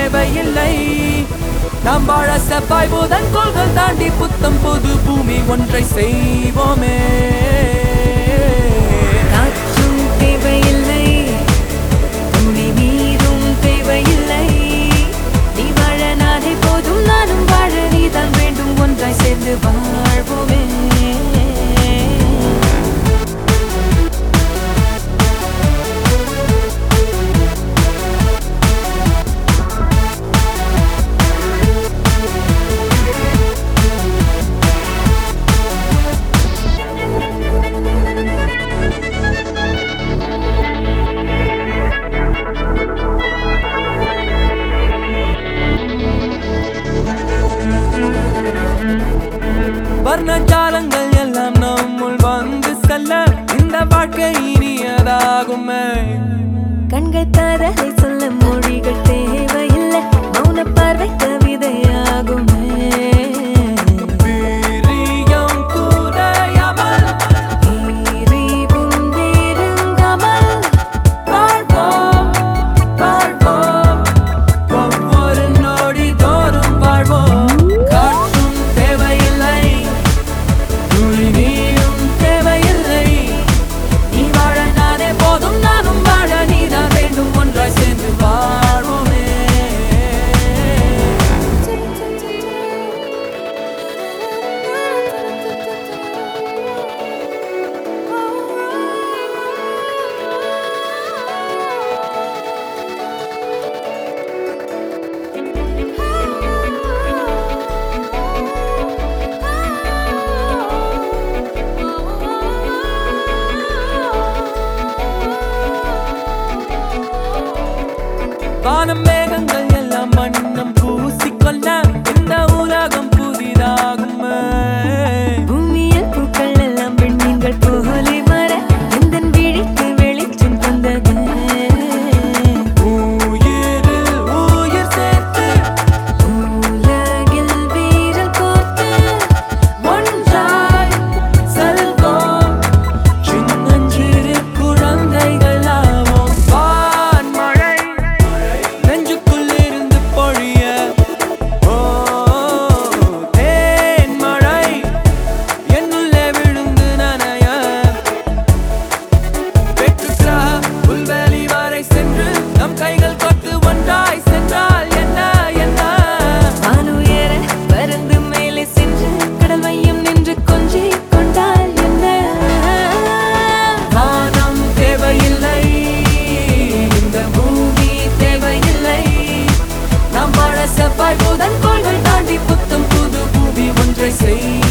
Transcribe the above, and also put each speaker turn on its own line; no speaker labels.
தேவையில்லை நாம் வாழ செவ்வாய் புதன் கோள்கள் தாண்டி புத்தம் புது பூமி ஒன்றை செய்வோமே
காற்றும் தேவையில்லை துணி நீரும் தேவையில்லை நீ வாழ நானே போதும் நானும் வாழ நீதான் வேண்டும் ஒன்றாய் சேர்ந்து வாழ்வோமே
வர்ணஜாலங்கள் எல்லாம் நம்முள் வந்து செல்ல இந்த வாழ்க்கை இனியதாகுமே
கண்கள் காதலை சொல்ல மொழிகள் தேவையில்லை மௌன பார்வை கவிதையாகுமே
வீரியம் குறையாமல்
எரிவும் நெருங்காமல்
வாழ்வோம் வாழ்வோம் ஒவ்வொரு நொடி தோறும் வாழ்வோம் காற்றும் தேவையில்லை துளி நீரும் தேவையில்லை நீ வாழ நானே போதும் நானும் வாழ நீதான் வேண்டும் ஒன்றாய் சேர்ந்து வாழ்வோமே வானம் மேகங்கள் எல்லாம் வண்ணம் பூசிக்கொள்ள இந்த உலகம் புதிதாகுமே
பூமியில் பூக்கள் எல்லாம் பெண்மீன்கள் போலே வர எந்தன் விழிக்கு வெளிச்சம் தந்தது
உயிரில் உயிர் சேர்த்து
உலகில் வீரல் கோர்த்து
ஒன்றாய் செல்வோம் சின்னஞ்சிறு குழந்தைகளாவோம் வான்மழை நெஞ்சுக்குள்ளிருந்து பொழிய ஓ தேன்மழை என்னுள்ளே விழுந்து நனைய வெற்றுக்கிற புல்வெளி வரை சென்று நம் கைகள் கொத்து ஒன்றாய் சென்றால் என்ன என்ன
வானுயர பறந்து மேலே சென்று கடல் மையம் நின்று கொஞ்சி கொண்டால் என்ன
வானம் தேவையில்லை இந்த பூமி தேவையில்லை நாம் வாழ செவ்வாய் புதன் கோள்கள் தாண்டி புத்தம் புது பூமி ஒன்றை செய்